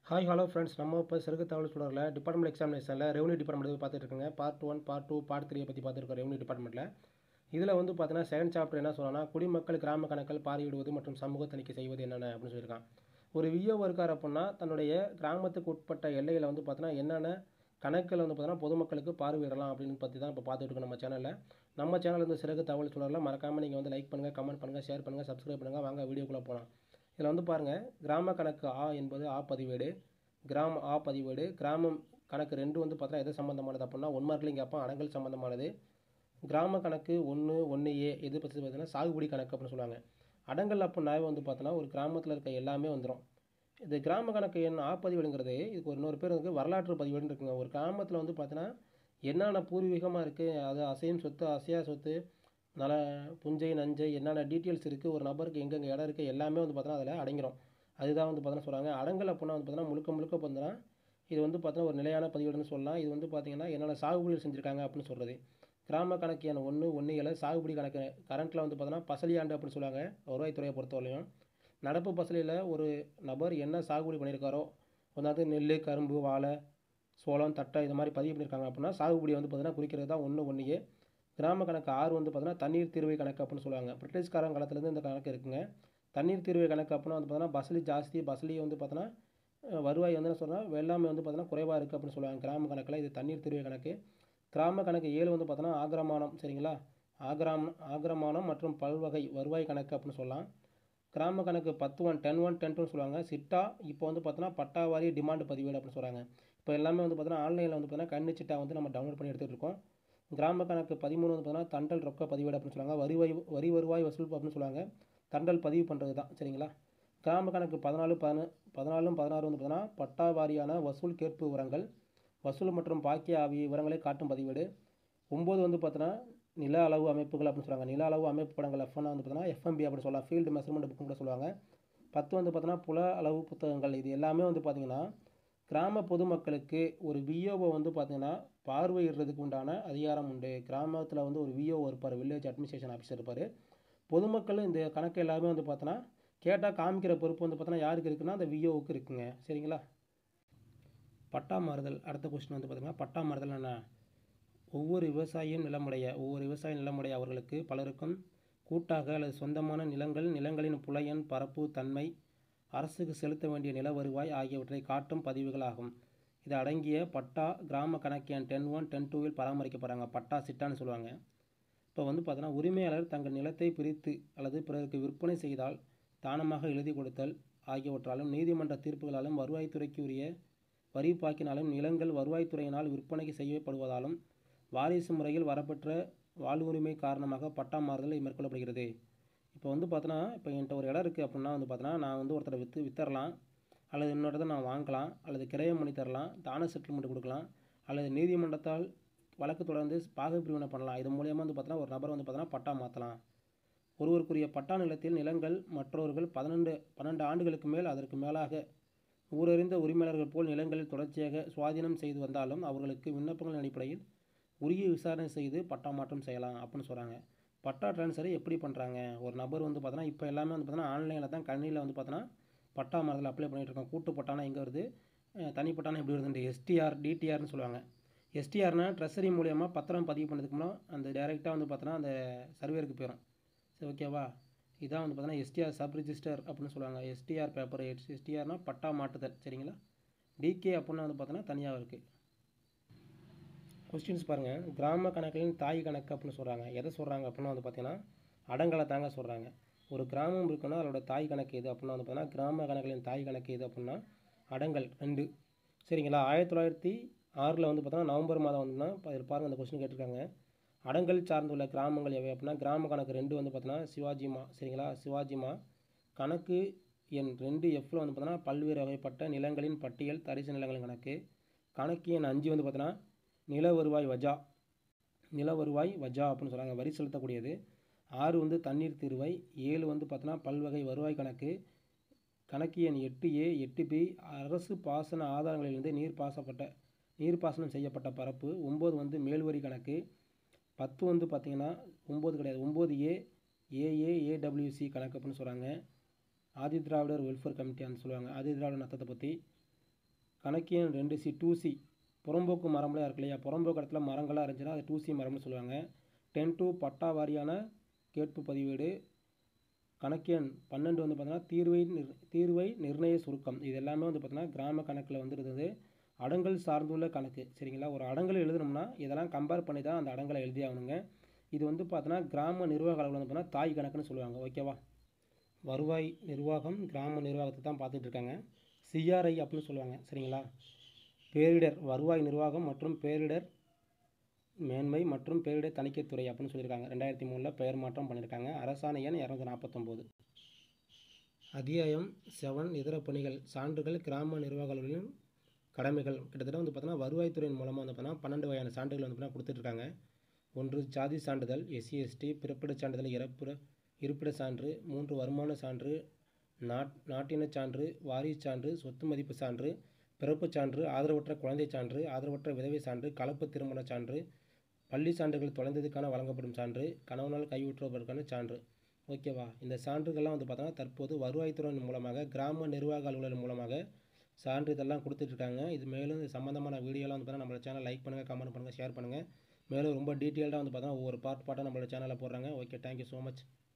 hi hello friends நம்ம இப்போ சிறுகு தகவல் சுடரில் டிபார்ட்மெண்ட் எக்ஸாமினேஷனில் ரெவன்யூ டிபார்ட்மெண்ட் பார்த்துட்டு இருக்கோங்க part one part two part த்ரீயை பற்றி பார்த்துருக்கோம் ரெவன்யூ டிபார்ட்மெண்ட்டில் இதில் வந்து பார்த்தீங்கன்னா செகண்ட் சாப்டர் என்ன சொல்லணும்னா குடிமக்கள் கிராம கணக்கில் பார்வையிடுவது மற்றும் சமூக தணிக்கை செய்வது என்னென்ன அப்படின்னு சொல்லியிருக்கான் ஒரு விஓ இருக்கார் அப்படின்னா தன்னுடைய கிராமத்துக்கு உட்பட்ட எல்லையில் வந்து பார்த்தீங்கன்னா என்னென்ன கணக்கில் வந்து பார்த்தீங்கன்னா பொதுமக்களுக்கு பார்வையிடலாம் அப்படின்னு பற்றி தான் இப்போ பார்த்துட்டு இருக்கோம் நம்ம சேனலில் நம்ம சேனல் வந்து சிறகு தகவல் சுடரில் மறக்காமல் நீங்கள் வந்து லைக் பண்ணுங்கள் கமெண்ட் பண்ணுங்கள் ஷேர் பண்ணுங்கள் சப்ஸ்கிரைப் பண்ணுங்கள் வாங்க வீடியோக்குள்ளே போகலாம் இதில் வந்து பாருங்கள் கிராம கணக்கு ஆ என்பது ஆ பதிவேடு கிராம ஆ பதிவேடு கிராமம் கணக்கு ரெண்டு வந்து பார்த்தா எது சம்மந்தமானது அப்படின்னா ஒன் மார்க்லையும் கேட்பான் அடங்கல் சம்மந்தமானது கிராம கணக்கு ஒன்று ஒன்று ஏ எது பற்றி பார்த்தீங்கன்னா சாகுபடி கணக்கு அப்படின்னு சொல்லுவாங்க அடங்கல் அப்படின்னாவே வந்து பார்த்தோன்னா ஒரு கிராமத்தில் இருக்க எல்லாமே வந்துடும் இது கிராம கணக்கு எண் ஆ பதிவேடுங்கிறது இதுக்கு ஒரு இன்னொரு பேர் இருக்குது வரலாற்று பதிவேடுன்னு இருக்குங்க ஒரு கிராமத்தில் வந்து பார்த்தீங்கன்னா என்னென்ன பூர்வீகமாக இருக்குது அது அசையும் சொத்து அசையா சொத்து நல புஞ்சை நஞ்சை என்னென்ன டீட்டெயில்ஸ் இருக்குது ஒரு நபருக்கு எங்கெங்கே இடம் இருக்குது எல்லாமே வந்து பார்த்தோன்னா அதில் அடங்கிடும் அதுதான் வந்து பார்த்தோன்னா சொல்கிறாங்க அடங்கல் அப்படின்னா வந்து பார்த்தோன்னா முழுக்க முழுக்க பார்த்தோன்னா இது வந்து பார்த்தோன்னா ஒரு நிலையான பதிவேடுன்னு சொல்லலாம் இது வந்து பார்த்தீங்கன்னா என்னென்ன சாகுபடிகள் செஞ்சுருக்காங்க அப்படின்னு சொல்கிறது கிராம கணக்கு எண் ஒன்று ஒன்று ஏழு சாகுபடி கணக்கு கரண்ட்டில் வந்து பார்த்தோன்னா பசலி ஆண்டு அப்படின்னு சொல்லுவாங்க வருவாய்த்துறையை பொறுத்தவரையும் நடப்பு பசலியில் ஒரு நபர் என்ன சாகுபடி பண்ணியிருக்காரோ அதாவது நெல் கரும்பு வாழை சோளம் தட்டை இது மாதிரி பதிவு பண்ணியிருக்காங்க அப்படின்னா சாகுபடி வந்து பார்த்தீங்கன்னா குறிக்கிறது தான் ஒன்று ஒன்றையே கிராம கணக்கு ஆறு வந்து பார்த்தீங்கன்னா தண்ணீர் தீர்வை கணக்கு அப்படின்னு சொல்லுவாங்க பிரிட்டிஷ்காரன் காலத்துலேருந்து இந்த கணக்கு இருக்குங்க தண்ணீர் தீர்வை கணக்கு அப்படின்னா வந்து பார்த்தீங்கன்னா பஸ்லி ஜாஸ்தி பஸ்லி வந்து பார்த்தோன்னா வருவாய் வந்து என்ன சொல்கிறா வெள்ளாமை வந்து பார்த்தோன்னா குறைவாக இருக்குது அப்படின்னு சொல்லுவாங்க கிராம கணக்கில் இது தண்ணீர் தீர்வை கணக்கு கிராம கணக்கு ஏழு வந்து பார்த்தோன்னா ஆகிரமானம் சரிங்களா ஆகிராம் ஆகிரமானம் மற்றும் பல்வகை வருவாய் கணக்கு அப்படின்னு சொல்லலாம் கிராம கணக்கு பத்து ஒன் டென் ஒன் டென் டூன்னு சொல்லுவாங்க சிட்டா இப்போ வந்து பார்த்தோன்னா பட்டாவாரி டிமாண்ட் பதிவேடு அப்படின்னு சொல்கிறாங்க இப்போ எல்லாமே வந்து பார்த்தோன்னா ஆன்லைனில் வந்து பார்த்தோன்னா கண்ணு சிட்டா வந்து நம்ம டவுன்லோட் பண்ணி எடுத்துகிட்டு இருக்கோம் கிராம கணக்கு பதிமூணு வந்து பார்த்தோன்னா தண்டல் ரொக்க பதிவேடு அப்படின்னு சொல்லுவாங்க வருவாய் வரி வருவாய் வசூல் அப்படின்னு சொல்லுவாங்க தண்டல் பதிவு பண்ணுறது தான் சரிங்களா கிராம கணக்கு பதினாலு பதின பதினாலும் பதினாறு வந்து பார்த்தோன்னா பட்டா வாரியான வசூல் கேட்பு விவரங்கள் வசூல் மற்றும் பாக்கிய ஆகிய விவரங்களை காட்டும் பதிவேடு ஒம்பது வந்து பார்த்தோன்னா நில அளவு அமைப்புகள் அப்படின்னு சொல்லுவாங்க நில அளவு அமைப்பு படங்கள் எஃப்என் வந்து பார்த்தோன்னா எஃப்எம்பி அப்படின்னு சொல்லலாம் ஃபீல்டு மெஷர்மெண்ட் புக்கு கூட சொல்லுவாங்க பத்து வந்து பார்த்தோன்னா புல அளவு புத்தகங்கள் இது எல்லாமே வந்து பார்த்திங்கன்னா கிராம பொதுமக்களுக்கு ஒரு விஓவை வந்து பார்த்திங்கன்னா பார்வையிடுறதுக்கு உண்டான அதிகாரம் உண்டு கிராமத்தில் வந்து ஒரு விஓ இருப்பார் வில்லேஜ் அட்மினிஸ்ட்ரேஷன் ஆஃபீஸர் இருப்பார் பொதுமக்கள் இந்த கணக்கு எல்லாமே வந்து பார்த்தோன்னா கேட்டால் காமிக்கிற பொறுப்பு வந்து பார்த்தோன்னா யாருக்கு இருக்குன்னா அந்த விஓவுக்கு இருக்குங்க சரிங்களா பட்டா மாறுதல் அடுத்த கொஸ்டின் வந்து பார்த்திங்கன்னா பட்டா மாறுதல் என்ன ஒவ்வொரு விவசாயியும் நிலமுடைய ஒவ்வொரு விவசாய நிலமுடைய அவர்களுக்கு பலருக்கும் கூட்டாக அல்லது சொந்தமான நிலங்கள் நிலங்களின் புலையன் பரப்பு தன்மை அரசுக்கு செலுத்த வேண்டிய நில வருவாய் ஆகியவற்றை காட்டும் பதிவுகள் ஆகும் இது அடங்கிய பட்டா கிராம கணக்கு எண் டென் ஒன் டென் டூவில் பராமரிக்கப்படுறாங்க பட்டா சிட்டான்னு சொல்லுவாங்க இப்போ வந்து பார்த்தோன்னா உரிமையாளர் தங்கள் நிலத்தை பிரித்து அல்லது பிறருக்கு விற்பனை செய்தால் தானமாக எழுதி கொடுத்தல் ஆகியவற்றாலும் நீதிமன்ற தீர்ப்புகளாலும் வருவாய்த்துறைக்கு உரிய வரி பாக்கினாலும் நிலங்கள் வருவாய்த்துறையினால் விற்பனைக்கு செய்யப்படுவதாலும் வாரிசு முறையில் வரப்பெற்ற வாழ்வுரிமை காரணமாக பட்டா மாறுதல் மேற்கொள்ளப்படுகிறது இப்போ வந்து பார்த்தோன்னா இப்போ என்கிட்ட ஒரு இடம் இருக்குது அப்படின்னா வந்து பார்த்தோன்னா நான் வந்து ஒருத்தரை விற்று வித்தரலாம் அல்லது இன்னொருத்த நான் வாங்கலாம் அல்லது கிரயம் பண்ணி தரலாம் தான செட்டில்மெண்ட் கொடுக்கலாம் அல்லது நீதிமன்றத்தால் வழக்கு தொடர்ந்து பாக பிரிவினை பண்ணலாம் இது மூலியமாக வந்து பார்த்தோன்னா ஒரு நபர் வந்து பார்த்தோன்னா பட்டா மாற்றலாம் ஒருவருக்குரிய பட்டா நிலத்தில் நிலங்கள் மற்றவர்கள் பதினெண்டு பன்னெண்டு ஆண்டுகளுக்கு மேல் அதற்கு மேலாக ஊரறிந்த உரிமையாளர்கள் போல் நிலங்களில் தொடர்ச்சியாக சுவாதீனம் செய்து வந்தாலும் அவர்களுக்கு விண்ணப்பங்களின் அடிப்படையில் உரிய விசாரணை செய்து பட்டா மாற்றம் செய்யலாம் அப்படின்னு சொல்கிறாங்க பட்டா ட்ரான்ஸ்ஃபரை எப்படி பண்ணுறாங்க ஒரு நபர் வந்து பார்த்தோன்னா இப்போ எல்லாமே வந்து பார்த்தோன்னா ஆன்லைனில் தான் கணினியில் வந்து பார்த்தோன்னா பட்டா மாறுதல் அப்ளை பண்ணிகிட்டு இருக்கோம் கூட்டு பட்டானா எங்கே வருது தனி பட்டானா எப்படி வருதுன்ற எஸ்டிஆர் டிடிஆர்னு சொல்லுவாங்க எஸ்டிஆர்னா ட்ரெஸரி மூலியமாக பத்திரம் பதிவு பண்ணதுக்கு முன்னாடி அந்த டேரெக்டாக வந்து பார்த்தோன்னா அந்த சர்வேருக்கு போயிடும் சரி ஓகேவா இதான் வந்து பார்த்தோன்னா எஸ்டிஆர் சப் ரிஜிஸ்டர் அப்படின்னு சொல்லுவாங்க எஸ்டிஆர் பேப்பர் எஸ்டிஆர்னால் பட்டா மாட்டுதல் சரிங்களா டிகே அப்படின்னா வந்து பார்த்தோன்னா தனியாக இருக்குது கொஸ்டின்ஸ் பாருங்கள் கிராம கணக்கின் தாய் கணக்கு அப்படின்னு சொல்கிறாங்க எதை சொல்கிறாங்க அப்படின்னா வந்து பார்த்தீங்கன்னா அடங்கலை தாங்க சொல்கிறாங்க ஒரு கிராமம் இருக்குன்னா அதோட தாய் கணக்கு எது அப்படின்னா வந்து பார்த்தீங்கன்னா கிராம கணக்கின் தாய் கணக்கு எது அப்படின்னா அடங்கல் ரெண்டு சரிங்களா ஆயிரத்தி தொள்ளாயிரத்தி ஆறில் வந்து பார்த்தோன்னா நவம்பர் மாதம் வந்துன்னா இதில் பாருங்கள் அந்த கொஸ்டின் கேட்டிருக்காங்க அடங்கல் சார்ந்துள்ள கிராமங்கள் எவை அப்படின்னா கிராம கணக்கு ரெண்டு வந்து பார்த்தோன்னா சிவாஜிமா சரிங்களா சிவாஜிமா கணக்கு எண் ரெண்டு எஃப்பில் வந்து பார்த்தோன்னா பல்வேறு வகைப்பட்ட நிலங்களின் பட்டியல் தரிசு நிலங்களின் கணக்கு கணக்கு எண் அஞ்சு வந்து பார்த்தோன்னா நில வருவாய் வஜா நில வருவாய் வஜா அப்படின்னு சொல்கிறாங்க வரி செலுத்தக்கூடியது ஆறு வந்து தண்ணீர் தீர்வை ஏழு வந்து பார்த்தோன்னா பல்வகை வருவாய் கணக்கு கணக்கு எண் எட்டு ஏ எட்டு பி அரசு பாசன ஆதாரங்களிலிருந்து நீர் பாசப்பட்ட நீர்ப்பாசனம் செய்யப்பட்ட பரப்பு ஒம்பது வந்து மேல்வரி கணக்கு பத்து வந்து பார்த்திங்கன்னா ஒம்பது கிடையாது ஒம்பது ஏ ஏஏ ஏடபிள்யூசி கணக்கு அப்படின்னு சொல்கிறாங்க ஆதி திராவிடர் வெல்ஃபேர் கமிட்டின்னு சொல்லுவாங்க ஆதி திராவிடர் நத்தத்தை பற்றி கணக்கியன் ரெண்டு சி டூ சி புறம்போக்கு மரம்லாம் இருக்கு இல்லையா புறம்போக்கு இடத்துல மரங்களாக இருந்துச்சுன்னா அது டூ சி மரம்னு சொல்லுவாங்க டென் டூ பட்டா வாரியான கேட்பு பதிவேடு கணக்கியன் பன்னெண்டு வந்து பார்த்தீங்கன்னா தீர்வை நிர் தீர்வை நிர்ணய சுருக்கம் இது எல்லாமே வந்து பார்த்தீங்கன்னா கிராம கணக்கில் வந்து இருந்தது அடங்கல் சார்ந்துள்ள கணக்கு சரிங்களா ஒரு அடங்கல் எழுதணும்னா இதெல்லாம் கம்பேர் பண்ணி தான் அந்த அடங்கலை எழுதி ஆகணுங்க இது வந்து பார்த்தீங்கன்னா கிராம நிர்வாக அளவில் வந்து பார்த்தீங்கன்னா தாய் கணக்குன்னு சொல்லுவாங்க ஓகேவா வருவாய் நிர்வாகம் கிராம நிர்வாகத்தை தான் பார்த்துட்டு இருக்காங்க சிஆர்ஐ அப்படின்னு சொல்லுவாங்க சரிங்களா பேரிடர் வருவாய் நிர்வாகம் மற்றும் பேரிடர் மேன்மை மற்றும் பேரிடர் தணிக்கைத்துறை அப்படின்னு சொல்லியிருக்காங்க ரெண்டாயிரத்தி மூணில் பெயர் மாற்றம் பண்ணியிருக்காங்க அரசாணை எண் இரநூத்தி நாற்பத்தொம்போது அத்தியாயம் செவன் இதர பணிகள் சான்றுகள் கிராம நிர்வாக அலுவலர்களின் கடமைகள் கிட்டத்தட்ட வந்து பார்த்தீங்கன்னா வருவாய்த்துறையின் மூலமாக வந்து பார்த்தீங்கன்னா பன்னெண்டு வகையான சான்றுகள் வந்து பார்த்தீங்கன்னா கொடுத்துட்ருக்காங்க ஒன்று ஜாதி சான்றிதழ் எஸ்சி எஸ்டி பிறப்பிடச் சான்றிதழ் இறப்புற இருப்பிட சான்று மூன்று வருமான சான்று நாட் நாட்டினச் சான்று வாரிசுச் சான்று சொத்து மதிப்பு சான்று பிறப்புச் சான்று ஆதரவற்ற குழந்தை சான்று ஆதரவற்ற விதவை சான்று கலப்பு திருமணச் சான்று பள்ளி சான்றுகள் தொலைந்ததுக்கான வழங்கப்படும் சான்று கணவனால் கைவிட்டுவதற்கான சான்று ஓகேவா இந்த சான்றுகள்லாம் வந்து பார்த்தோன்னா தற்போது வருவாய்த்துறையின் மூலமாக கிராம நிர்வாக அலுவலர் மூலமாக சான்று இதெல்லாம் கொடுத்துட்ருக்காங்க இது மேலும் இது சம்மந்தமான வீடியோலாம் வந்து பார்த்தா நம்மளோட சேனல் லைக் பண்ணுங்கள் கமெண்ட் பண்ணுங்கள் ஷேர் பண்ணுங்கள் மேலும் ரொம்ப டீட்டெயில்டாக வந்து பார்த்தா ஒவ்வொரு பார்ட் பார்ட்டாக நம்மளோட சேனலில் போடுறாங்க ஓகே தேங்க்யூ ஸோ மச்